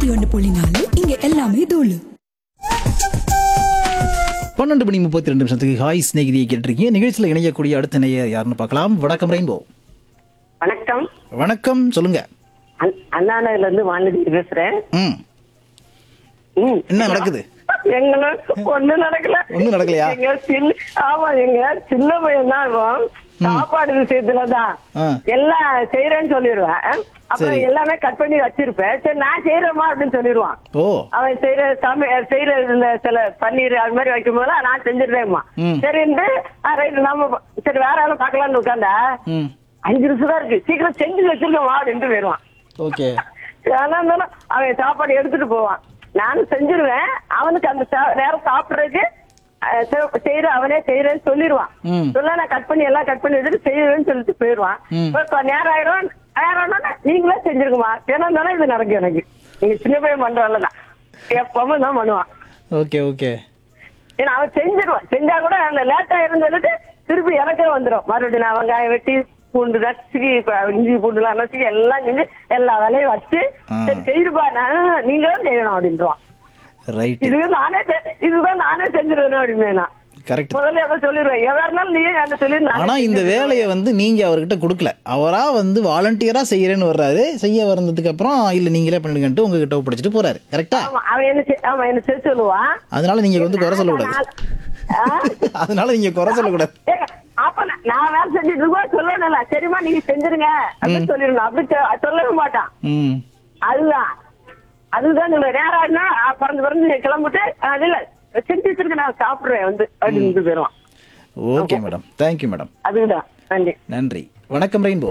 ஒன்று புள்ளி நாலு இங்க எல்லாமே தூளு பன்னெண்டு மணி முப்பத்தி ரெண்டு நிமிஷத்துக்கு ஹாய் ஸ்நேகிதியை கேட்டிருக்கீங்க நிகழ்ச்சியில் இணையக்கூடிய அடுத்த நேயர் யாருன்னு பார்க்கலாம் வணக்கம் ரெயின்போ வணக்கம் வணக்கம் சொல்லுங்க அண்ண- அண்ணா நகர்ல இருந்து வானதி பேசுறேன் ம் ம். என்ன நடக்குது எங்களுக்கு ஒண்ணும் நடக்கல ஒண்ணும் நடக்கலையா? எங்க சின்ன ஆமா எங்க சின்ன பையன் தான் இவன். சாப்பாடு விஷயத்துலதான் ஆ. எல்லாம் செய்யறேன்னு சொல்லிடுவேன் அப்புறம் சரி. எல்லாமே கட் பண்ணி வச்சிருப்பேன் சரி நான் செய்யறேமா அப்படின்னு சொல்லிடுவான் ஓ அவன் செய்யற சமை செய்யற இந்த சில பன்னீர் அது மாதிரி வைக்கும் போது நான் செஞ்சிருவேம்மா ம். சரின்ட்டு ரைட் நம்ம சரி வேற ஆளும் பார்க்கலாம்னு உட்காந்தா ம் அஞ்சு நிமிஷம் தான் இருக்கு சீக்கிரம் செஞ்சு வச்சிருக்கோம் அப்படின்ட்டு போயிடுவான் ஓகே ஆனா இருந்தாலும் அவன் சாப்பாடு எடுத்துட்டு போவான் நானும் செஞ்சிருவேன் அவனுக்கு அந்த சா- நேரம் சாப்பிடுறதுக்கு அஹ், செ- செய்யற அவனே செய்யறேன்னு சொல்லிடுவான் ம். சொல்ல நான் கட் பண்ணி எல்லாம் கட் பண்ணி வச்சுட்டு செய்யறேன்னு சொல்லிட்டு போயிடுவான் ம். இப்ப நேரம் ஆயிடும் நேரம் ஆனா நீங்களே செஞ்சிருக்குமா ஏன்னா தானே இது நடக்கும் எனக்கு நீங்க சின்ன பையன் பண்றவல்லதான் எப்பவும் தான் பண்ணுவான் ஓகே ஓகே ஏன்னா அவன் செஞ்சிருவான் செஞ்சா கூட அந்த லேட்டா இருந்ததுக்கு திருப்பி எனக்கே வந்துடும் மறுபடியும் நான் வெங்காயம் வெட்டி பூண்டு நசுக்கி இப்ப இஞ்சி பூண்டுலாம் நசுக்கி எல்லாம் செஞ்சு எல்லா வேலையும் வச்சு ஆ. சரி செய்துப்பா நான் நீங்களும் செய்யணும் அப்படின்றான் ரைட் இது நானே செ- இதுதான் நானே செஞ்சிருவேன் அப்படின்னு நான் கரெக்ட் முதல்ல எதை சொல்லிடுவேன் எதா இருந்தாலும் நீயே அந்த சொல்லி ஆனா இந்த வேலையை வந்து நீங்க அவர்கிட்ட கொடுக்கல அவரா வந்து வாலண்டியரா செய்யறேன்னு வர்றாரு செய்ய வந்ததுக்கு அப்புறம் இல்ல நீங்களே பண்ணுங்கன்ட்டு உங்ககிட்ட ஒப்படைச்சிட்டு போறாரு கரெக்டா ஆமா அவன் என்ன செய்- அவன் என்ன செய்ய சொல்லுவான் அதனால நீங்க வந்து குறை சொல்லக்கூடாது ஆ? அதனால நீங்க குறை சொல்லக்கூடாது ஏங்க, அப்ப நான் நான் வேலை செஞ்சுட்டு இருக்கோம் சொல்லணும்ல சரிம்மா நீங்க செஞ்சிருங்க அப்படின்னு சொல்லிடணும் அப்படி சொ- சொல்லவே மாட்டான் ம் அதுதான் அதுதான் சொல்ல நேரம் ஆகுனா பிறந்து பிறந்து கிளம்பிட்டு அது இல்ல செஞ்சு வச்சிருக்க நான் சாப்பிடுறேன் வந்து அப்படின்னு போயிடுவான் ஓகே மேடம் தேங்க்யூ மேடம் அதுதான் நன்றி நன்றி வணக்கம் ரெயின்போ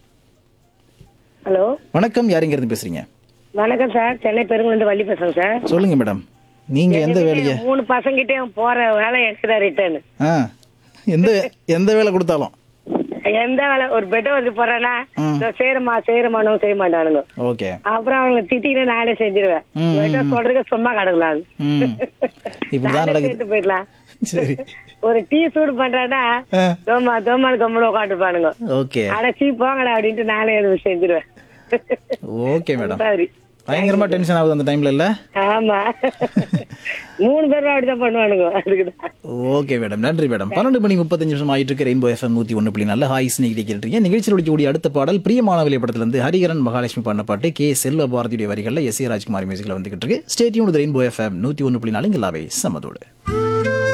ஹலோ வணக்கம் யாருங்கிறது பேசுறீங்க வணக்கம் சார் சென்னை பெருங்குளந்து வள்ளி பேசுறேன் சார் சொல்லுங்க மேடம் நீங்க எந்த வேலையை மூணு பசங்கிட்டயும் போற வேலை எனக்கு தான் ரிட்டர்ன் ஆ எந்த எந்த வேலை கொடுத்தாலும் எந்த வேலை ஒரு பெட் வந்து போறேன்னா ம். இதோ செய்யறமா செய்யறமானும் செய்ய மாட்டானுங்க ஓகே அப்புறம் அவங்க திட்டிக்கிட்டு நானே செஞ்சிருவேன் ம், உங்கள்கிட்ட சொல்றதுக்கு சும்மா கிடக்கலாம் ம் இப்படிதான் நானே நடக்குது சேர்த்து போயிடலாம் சரி ஒரு டீ சூடு பண்றேன்னா ஆ. தோமா தோமானு கம்முன்னு உட்காந்துப்பானுங்க ஓகே அடைச்சி போங்கடா அப்படின்ட்டு நானே எதுவும் செஞ்சிருவேன் ஓகே மேடம் சரி பயங்கரமா டென்ஷன் ஆகுது அந்த டைம்ல இல்ல ஆமா மூணு பேரும் அப்படிதான் பண்ணுவானுங்க அதுக்குதான் ஓகே மேடம் நன்றி மேடம் பன்னெண்டு மணி முப்பத்தஞ்சு நிமிஷம் ஆயிட்டு இருக்கு ரெயின்போ எஃப்எம் நூத்தி ஒன்று புள்ளி நல்ல ஹாய் ஸ்நேகிதி கேட்டிருக்கீங்க நிகழ்ச்சியில் ஒழிக்கக்கூடிய அடுத்த பாடல் பிரியமானவலி படத்துல இருந்து ஹரிகரன் மகாலட்சுமி பாடின பாட்டு கே செல்வ பாரதியுடைய வரிகளில் எஸ் ஏ ராஜ்குமார் மியூசிக்கில் வந்துகிட்டு இருக்கு ஸ்டேட்யூன் ரெயின்போ எஃப்எம் நூத்தி ஒன்று புள்ளி நாலு இங்கே லாவே சமதோடு